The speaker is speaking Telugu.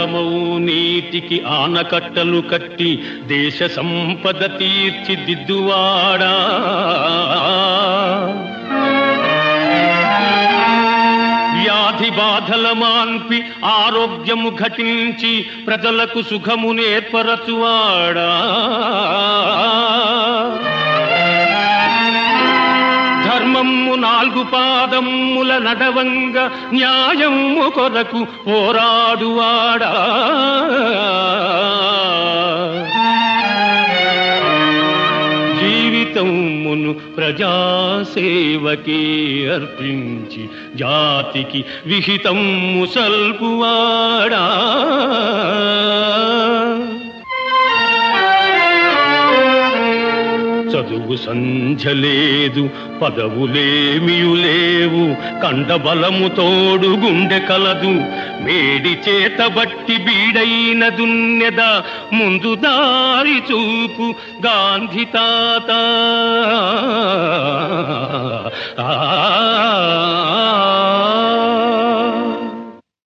జలమౌ నీటికి ఆనకట్టలు కట్టి దేశ సంపద తీర్చిదిద్దువాడా వ్యాధి బాధల మాన్పి ఆరోగ్యము ఘటించి ప్రజలకు సుఖము నేర్పరచువాడా ధర్మము నాలుగు పాదముల నడవంగ న్యాయము కొరకు పోరాడువాడా జీవితమును ప్రజాసేవకే అర్పించి జాతికి విహితము సల్పువాడా చదువు సంధ్య లేదు పదవులేమియు లేవు కండబలము తోడు గుండె కలదు మేడి చేత బట్టి బీడైన దున్నెద ముందు దారి చూపు గాంధీ తాత ఆ